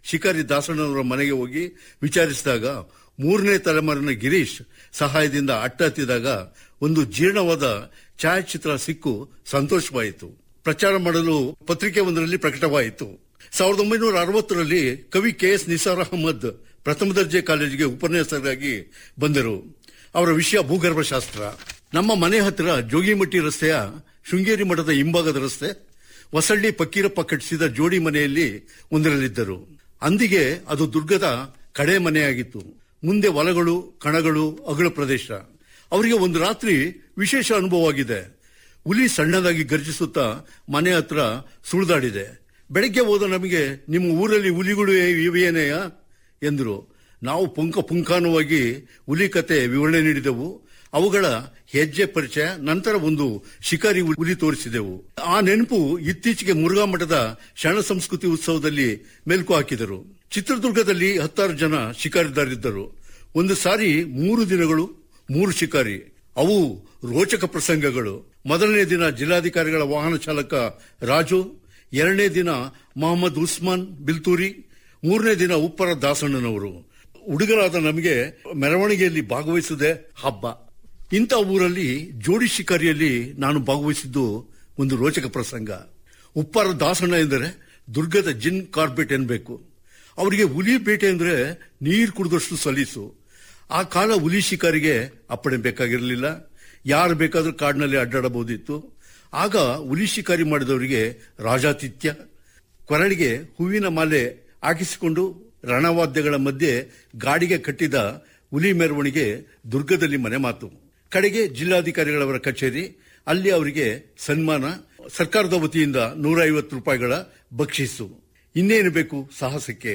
ಶಿಕಾರಿ ದಾಸಣ್ಣನವರ ಮನೆಗೆ ಹೋಗಿ ವಿಚಾರಿಸಿದಾಗ ಮೂರನೇ ತಲೆಮಾರಿನ ಗಿರೀಶ್ ಸಹಾಯದಿಂದ ಅಟ್ಟ ಹತ್ತಿದಾಗ ಒಂದು ಜೀರ್ಣವಾದ ಛಾಯಾಚಿತ್ರ ಸಿಕ್ಕು ಸಂತೋಷವಾಯಿತು ಪ್ರಚಾರ ಮಾಡಲು ಪತ್ರಿಕೆ ಒಂದರಲ್ಲಿ ಪ್ರಕಟವಾಯಿತು ಸಾವಿರದ ಒಂಬೈನೂರ ಅರವತ್ತರಲ್ಲಿ ಕವಿ ಕೆ ಎಸ್ ನಿಸಾರ್ ಅಹಮದ್ ಪ್ರಥಮ ದರ್ಜೆ ಕಾಲೇಜಿಗೆ ಉಪನ್ಯಾಸಕರಾಗಿ ಬಂದರು ಅವರ ವಿಷಯ ಭೂಗರ್ಭಶಾಸ್ತ್ರ ನಮ್ಮ ಮನೆ ಹತ್ತಿರ ಜೋಗಿಮಟ್ಟಿ ರಸ್ತೆಯ ಶೃಂಗೇರಿ ಮಠದ ಹಿಂಭಾಗದ ರಸ್ತೆ ಹೊಸಳ್ಳಿ ಪಕ್ಕೀರಪ್ಪ ಕಟ್ಟಿಸಿದ ಜೋಡಿ ಮನೆಯಲ್ಲಿ ಒಂದರಲ್ಲಿದ್ದರು ಅಂದಿಗೆ ಅದು ದುರ್ಗದ ಕಡೆ ಮನೆಯಾಗಿತ್ತು ಮುಂದೆ ಹೊಲಗಳು ಕಣಗಳು ಅಗಳ ಪ್ರದೇಶ ಅವರಿಗೆ ಒಂದು ರಾತ್ರಿ ವಿಶೇಷ ಅನುಭವವಾಗಿದೆ ಹುಲಿ ಸಣ್ಣದಾಗಿ ಗರ್ಜಿಸುತ್ತಾ ಮನೆ ಹತ್ರ ಸುಳಿದಾಡಿದೆ ಬೆಳಗ್ಗೆ ಹೋದ ನಮಗೆ ನಿಮ್ಮ ಊರಲ್ಲಿ ಹುಲಿಗಳು ಇವೆಯೇನೆಯ ಎಂದರು ನಾವು ಪುಂಕ ಪುಂಖಾನುವಾಗಿ ಹುಲಿ ಕತೆ ವಿವರಣೆ ನೀಡಿದೆವು ಅವುಗಳ ಹೆಜ್ಜೆ ಪರಿಚಯ ನಂತರ ಒಂದು ಶಿಕಾರಿ ಹುಲಿ ತೋರಿಸಿದೆವು ಆ ನೆನಪು ಇತ್ತೀಚೆಗೆ ಮುರುಘಾ ಮಠದ ಶರಣ ಸಂಸ್ಕೃತಿ ಉತ್ಸವದಲ್ಲಿ ಮೆಲುಕು ಹಾಕಿದರು ಚಿತ್ರದುರ್ಗದಲ್ಲಿ ಹತ್ತಾರು ಜನ ಶಿಕಾರಿದಾರಿದ್ದರು ಒಂದು ಸಾರಿ ಮೂರು ದಿನಗಳು ಮೂರು ಶಿಕಾರಿ ಅವು ರೋಚಕ ಪ್ರಸಂಗಗಳು ಮೊದಲನೇ ದಿನ ಜಿಲ್ಲಾಧಿಕಾರಿಗಳ ವಾಹನ ಚಾಲಕ ರಾಜು ಎರಡನೇ ದಿನ ಮೊಹಮ್ಮದ್ ಉಸ್ಮಾನ್ ಬಿಲ್ತೂರಿ ಮೂರನೇ ದಿನ ಉಪ್ಪರ ದಾಸಣ್ಣನವರು ಹುಡುಗರಾದ ನಮಗೆ ಮೆರವಣಿಗೆಯಲ್ಲಿ ಭಾಗವಹಿಸುವುದೇ ಹಬ್ಬ ಇಂಥ ಊರಲ್ಲಿ ಜೋಡಿ ಶಿಕಾರಿಯಲ್ಲಿ ನಾನು ಭಾಗವಹಿಸಿದ್ದು ಒಂದು ರೋಚಕ ಪ್ರಸಂಗ ಉಪ್ಪಾರ ದಾಸಣ್ಣ ಎಂದರೆ ದುರ್ಗದ ಜಿನ್ ಕಾರ್ಪೆಟ್ ಎನ್ಬೇಕು ಅವರಿಗೆ ಹುಲಿ ಬೇಟೆ ಅಂದ್ರೆ ನೀರು ಕುಡಿದಷ್ಟು ಸಲೀಸು ಆ ಕಾಲ ಹುಲಿ ಶಿಕಾರಿಗೆ ಅಪ್ಪಣೆ ಬೇಕಾಗಿರಲಿಲ್ಲ ಯಾರು ಬೇಕಾದ್ರೂ ಕಾಡಿನಲ್ಲಿ ಅಡ್ಡಾಡಬಹುದಿತ್ತು ಆಗ ಹುಲಿ ಶಿಕಾರಿ ಮಾಡಿದವರಿಗೆ ರಾಜಾತಿಥ್ಯ ಕೊರಳಿಗೆ ಹೂವಿನ ಮಾಲೆ ಹಾಕಿಸಿಕೊಂಡು ರಣವಾದ್ಯಗಳ ಮಧ್ಯೆ ಗಾಡಿಗೆ ಕಟ್ಟಿದ ಹುಲಿ ಮೆರವಣಿಗೆ ದುರ್ಗದಲ್ಲಿ ಮನೆ ಮಾತು ಕಡೆಗೆ ಜಿಲ್ಲಾಧಿಕಾರಿಗಳವರ ಕಚೇರಿ ಅಲ್ಲಿ ಅವರಿಗೆ ಸನ್ಮಾನ ಸರ್ಕಾರದ ವತಿಯಿಂದ ನೂರ ಐವತ್ತು ರೂಪಾಯಿಗಳ ಬಕ್ಷಿಸು ಇನ್ನೇನು ಬೇಕು ಸಾಹಸಕ್ಕೆ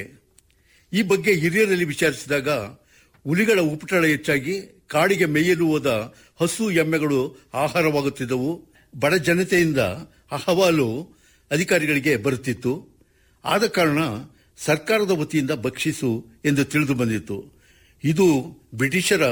ಈ ಬಗ್ಗೆ ಹಿರಿಯರಲ್ಲಿ ವಿಚಾರಿಸಿದಾಗ ಹುಲಿಗಳ ಉಪಟಳ ಹೆಚ್ಚಾಗಿ ಕಾಡಿಗೆ ಮೇಯಲು ಹೋದ ಹಸು ಎಮ್ಮೆಗಳು ಆಹಾರವಾಗುತ್ತಿದ್ದವು ಬಡ ಜನತೆಯಿಂದ ಅಹವಾಲು ಅಧಿಕಾರಿಗಳಿಗೆ ಬರುತ್ತಿತ್ತು ಆದ ಕಾರಣ ಸರ್ಕಾರದ ವತಿಯಿಂದ ಬಕ್ಷಿಸು ಎಂದು ತಿಳಿದು ಬಂದಿತ್ತು ಇದು ಬ್ರಿಟಿಷರ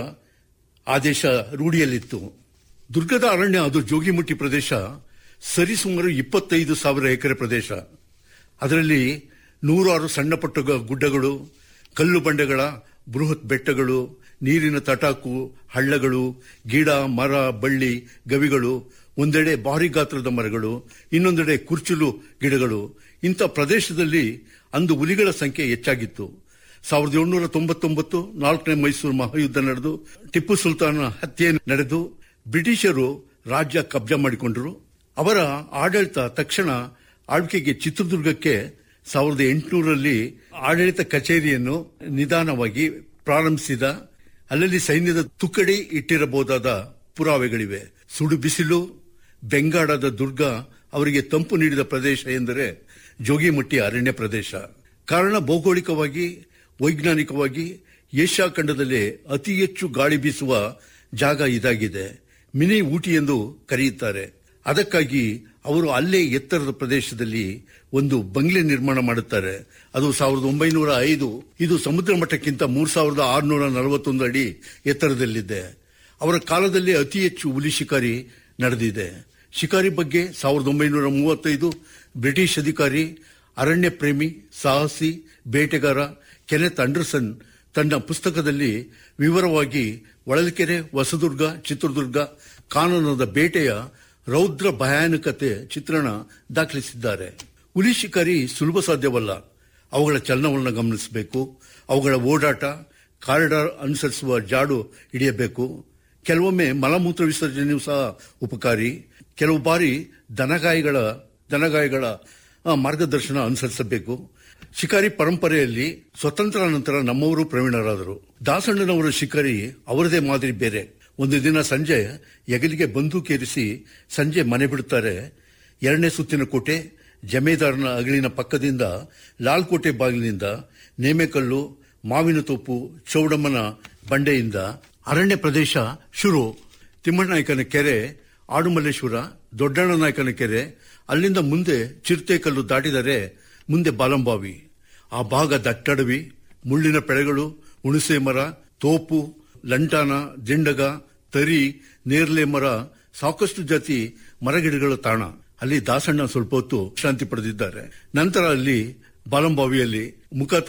ಆದೇಶ ರೂಢಿಯಲ್ಲಿತ್ತು ದುರ್ಗದ ಅರಣ್ಯ ಅದು ಜೋಗಿಮುಟ್ಟಿ ಪ್ರದೇಶ ಸರಿಸುಮಾರು ಇಪ್ಪತ್ತೈದು ಸಾವಿರ ಎಕರೆ ಪ್ರದೇಶ ಅದರಲ್ಲಿ ನೂರಾರು ಸಣ್ಣ ಪುಟ್ಟ ಗ- ಗುಡ್ಡಗಳು ಕಲ್ಲು ಬಂಡೆಗಳ ಬೃಹತ್ ಬೆಟ್ಟಗಳು ನೀರಿನ ತಟಾಕು ಹಳ್ಳಗಳು ಗಿಡ ಮರ ಬಳ್ಳಿ ಗವಿಗಳು ಒಂದೆಡೆ ಭಾರಿ ಗಾತ್ರದ ಮರಗಳು ಇನ್ನೊಂದೆಡೆ ಕುರ್ಚುಲು ಗಿಡಗಳು ಇಂಥ ಪ್ರದೇಶದಲ್ಲಿ ಅಂದು ಹುಲಿಗಳ ಸಂಖ್ಯೆ ಹೆಚ್ಚಾಗಿತ್ತು ಸಾವಿರದ ಏಳ್ನೂರ ತೊಂಬತ್ತೊಂಬತ್ತು ನಾಲ್ಕನೇ ಮೈಸೂರು ಮಹಾಯುದ್ಧ ನಡೆದು ಟಿಪ್ಪು ಸುಲ್ತಾನ ಹತ್ಯೆ ನಡೆದು ಬ್ರಿಟಿಷರು ರಾಜ್ಯ ಕಬ್ಜಾ ಮಾಡಿಕೊಂಡರು ಅವರ ಆಡಳಿತ ತಕ್ಷಣ ಆಳ್ವಿಕೆಗೆ ಚಿತ್ರದುರ್ಗಕ್ಕೆ ಸಾವಿರದ ಎಂಟುನೂರಲ್ಲಿ ಆಡಳಿತ ಕಚೇರಿಯನ್ನು ನಿಧಾನವಾಗಿ ಪ್ರಾರಂಭಿಸಿದ ಅಲ್ಲಲ್ಲಿ ಸೈನ್ಯದ ತುಕಡಿ ಇಟ್ಟಿರಬಹುದಾದ ಪುರಾವೆಗಳಿವೆ ಸುಡು ಬಿಸಿಲು ಬೆಂಗಾಡದ ದುರ್ಗ ಅವರಿಗೆ ತಂಪು ನೀಡಿದ ಪ್ರದೇಶ ಎಂದರೆ ಜೋಗಿಮಟ್ಟಿ ಅರಣ್ಯ ಪ್ರದೇಶ ಕಾರಣ ಭೌಗೋಳಿಕವಾಗಿ ವೈಜ್ಞಾನಿಕವಾಗಿ ಏಷ್ಯಾ ಖಂಡದಲ್ಲೇ ಅತಿ ಹೆಚ್ಚು ಗಾಳಿ ಬೀಸುವ ಜಾಗ ಇದಾಗಿದೆ ಮಿನಿ ಊಟಿ ಎಂದು ಕರೆಯುತ್ತಾರೆ ಅದಕ್ಕಾಗಿ ಅವರು ಅಲ್ಲೇ ಎತ್ತರದ ಪ್ರದೇಶದಲ್ಲಿ ಒಂದು ಬಂಗ್ಲೆ ನಿರ್ಮಾಣ ಮಾಡುತ್ತಾರೆ ಅದು ಸಾವಿರದ ಒಂಬೈನೂರ ಐದು ಇದು ಸಮುದ್ರ ಮಟ್ಟಕ್ಕಿಂತ ಮೂರ್ ಸಾವಿರದ ಆರುನೂರ ನಲವತ್ತೊಂದು ಅಡಿ ಎತ್ತರದಲ್ಲಿದೆ ಅವರ ಕಾಲದಲ್ಲಿ ಅತಿ ಹೆಚ್ಚು ಹುಲಿ ಶಿಕಾರಿ ನಡೆದಿದೆ ಶಿಕಾರಿ ಬಗ್ಗೆ ಸಾವಿರದ ಒಂಬೈನೂರ ಮೂವತ್ತೈದು ಬ್ರಿಟಿಷ್ ಅಧಿಕಾರಿ ಅರಣ್ಯ ಪ್ರೇಮಿ ಸಾಹಸಿ ಬೇಟೆಗಾರ ಕೆನೆತ್ ಅಂಡರ್ಸನ್ ತನ್ನ ಪುಸ್ತಕದಲ್ಲಿ ವಿವರವಾಗಿ ಹೊಳಲ್ಕೆರೆ ಹೊಸದುರ್ಗ ಚಿತ್ರದುರ್ಗ ಕಾನೂನದ ಬೇಟೆಯ ರೌದ್ರ ಭಯಾನಕತೆ ಚಿತ್ರಣ ದಾಖಲಿಸಿದ್ದಾರೆ ಹುಲಿ ಶಿಕಾರಿ ಸುಲಭ ಸಾಧ್ಯವಲ್ಲ ಅವುಗಳ ಚಲನವಲನ ಗಮನಿಸಬೇಕು ಅವುಗಳ ಓಡಾಟ ಕಾರಿಡಾರ್ ಅನುಸರಿಸುವ ಜಾಡು ಹಿಡಿಯಬೇಕು ಕೆಲವೊಮ್ಮೆ ಮಲಮೂತ್ರ ವಿಸರ್ಜನೆಯೂ ಸಹ ಉಪಕಾರಿ ಕೆಲವು ಬಾರಿ ದನಗಾಯಿಗಳ ದನಗಾಯಿಗಳ ಆ, ಮಾರ್ಗದರ್ಶನ ಅನುಸರಿಸಬೇಕು ಶಿಕಾರಿ ಪರಂಪರೆಯಲ್ಲಿ ಸ್ವತಂತ್ರ ನಂತರ ನಮ್ಮವರು ಪ್ರವೀಣರಾದರು ದಾಸಣ್ಣನವರ ಶಿಕಾರಿ ಅವರದೇ ಮಾದರಿ ಬೇರೆ ಒಂದು ದಿನ ಸಂಜೆ ಹೆಗಲಿಗೆ ಬಂದೂಕೇರಿಸಿ ಸಂಜೆ ಮನೆ ಬಿಡುತ್ತಾರೆ ಎರಡನೇ ಸುತ್ತಿನ ಕೋಟೆ ಜಮೇದಾರನ ಅಗಳಿನ ಪಕ್ಕದಿಂದ ಲಾಲ್ಕೋಟೆ ಬಾಗಿಲಿನಿಂದ ನೇಮೆಕಲ್ಲು ಮಾವಿನ ತೋಪು ಚೌಡಮ್ಮನ ಬಂಡೆಯಿಂದ ಅರಣ್ಯ ಪ್ರದೇಶ ಶುರು ತಿಮ್ಮನಾಯಕನ ಕೆರೆ ಆಡುಮಲ್ಲೇಶ್ವರ ದೊಡ್ಡಣ್ಣ ನಾಯಕನ ಕೆರೆ ಅಲ್ಲಿಂದ ಮುಂದೆ ಚಿರತೆಕಲ್ಲು ದಾಟಿದರೆ ಮುಂದೆ ಬಾಲಂಬಾವಿ ಆ ಭಾಗ ದಟ್ಟಡವಿ ಮುಳ್ಳಿನ ಪೆಳೆಗಳು ಹುಣಸೆ ಮರ ತೋಪು ಲಂಟಾನ ದಿಂಡಗ ತರಿ ನೇರ್ಲೆ ಮರ ಸಾಕಷ್ಟು ಜಾತಿ ಮರಗಿಡಗಳ ತಾಣ ಅಲ್ಲಿ ದಾಸಣ್ಣ ಸ್ವಲ್ಪ ಹೊತ್ತು ಶಾಂತಿ ಪಡೆದಿದ್ದಾರೆ ನಂತರ ಅಲ್ಲಿ ಬಾಲಂಬಾವಿಯಲ್ಲಿ ಮುಖ